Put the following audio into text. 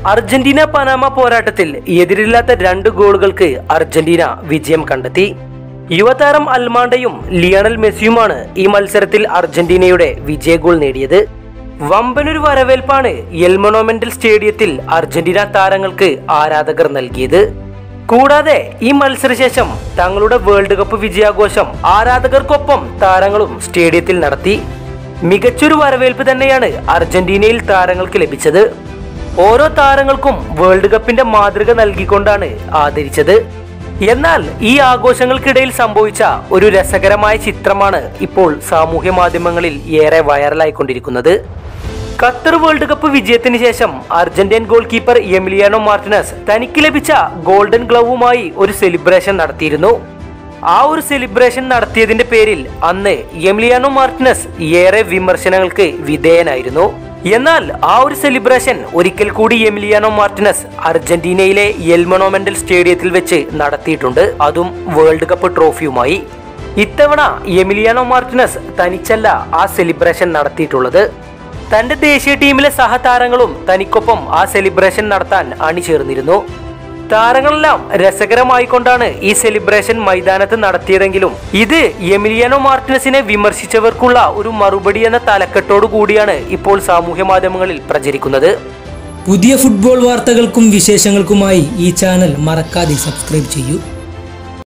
Argentina Panama പോരാട്ടത്തിൽ എതിരില്ലാത്ത രണ്ട് ഗോളുകൾക്ക് അർജന്റീന വിജയം കണ്ടെത്തി യുവതാരം അൽമാണ്ടയും ലിയണൽ മെസ്സിയുമാണ് ഈ മത്സരത്തിൽ അർജന്റീനയുടെ വിജയ ഗോൾ നേടിയത് വമ്പനൊരു വരവേൽപ്പാണ് എൽമണോമെന്റൽ സ്റ്റേഡിയത്തിൽ അർജന്റീന താരങ്ങൾക്ക് ആരാധകർ നൽകിയത് കൂടാതെ ഈ മത്സരശേഷം തങ്ങളുടെ വേൾഡ് കപ്പ് വിജയാഘോഷം ആരാധകർക്കൊപ്പം താരങ്ങളും സ്റ്റേഡിയത്തിൽ നടത്തി മികച്ചൊരു വരവേൽപ്പ് തന്നെയാണ് അർജന്റീനയിൽ താരങ്ങൾക്ക് ലഭിച്ചത് ഓരോ താരങ്ങൾക്കും വേൾഡ് കപ്പിന്റെ മാതൃക നൽകിക്കൊണ്ടാണ് ആദരിച്ചത് എന്നാൽ ഈ ആഘോഷങ്ങൾക്കിടയിൽ സംഭവിച്ച ഒരു രസകരമായ ചിത്രമാണ് ഇപ്പോൾ സാമൂഹ്യ മാധ്യമങ്ങളിൽ ഏറെ വൈറലായിക്കൊണ്ടിരിക്കുന്നത് ഖത്തർ വേൾഡ് കപ്പ് വിജയത്തിന് ശേഷം Argentine goalkeeper Emiliano Martinez തനിക്ക് ലഭിച്ച ഗോൾഡൻ ഗ്ലൗവുമായി ഒരു സെലിബ്രേഷൻ നടത്തിയിരുന്നു ആ ഒരു സെലിബ്രേഷൻ നടത്തിയതിന്റെ പേരിൽ അന്ന് എമിലിയാനോ മാർട്ടിനസ് ഏറെ വിമർശനങ്ങൾക്ക് വിധേയനായിരുന്നു എന്നാൽ ആ ഒരു സെലിബ്രേഷൻ ഒരിക്കൽ കൂടി എമിലിയാനോ മാർട്ടിനസ് അർജന്റീനയിലെ എൽമണോമെന്റൽ സ്റ്റേഡിയത്തിൽ വെച്ച് നടത്തിയിട്ടുണ്ട് അതും വേൾഡ് കപ്പ് ട്രോഫിയുമായി ഇത്തവണ എമിലിയാനോ മാർട്ടിനസ് തനിച്ചല്ല ആ സെലിബ്രേഷൻ നടത്തിയിട്ടുള്ളത് തന്റെ ദേശീയ ടീമിലെ സഹതാരങ്ങളും തനിക്കൊപ്പം ആ സെലിബ്രേഷൻ നടത്താൻ അണിചേർന്നിരുന്നു താരങ്ങളെല്ലാം രസകരമായിക്കൊണ്ടാണ് ഈ സെലിബ്രേഷൻ മൈതാനത്ത് നടത്തിയതെങ്കിലും ഇത് എമിലിയാനോ മാർട്ടിനസിനെ വിമർശിച്ചവർക്കുള്ള ഒരു മറുപടി എന്ന തലക്കെട്ടോടു കൂടിയാണ് ഇപ്പോൾ സാമൂഹ്യ മാധ്യമങ്ങളിൽ പ്രചരിക്കുന്നത് പുതിയ ഫുട്ബോൾ വാർത്തകൾക്കും വിശേഷങ്ങൾക്കുമായി ഈ ചാനൽ മറക്കാതെ സബ്സ്ക്രൈബ് ചെയ്യൂ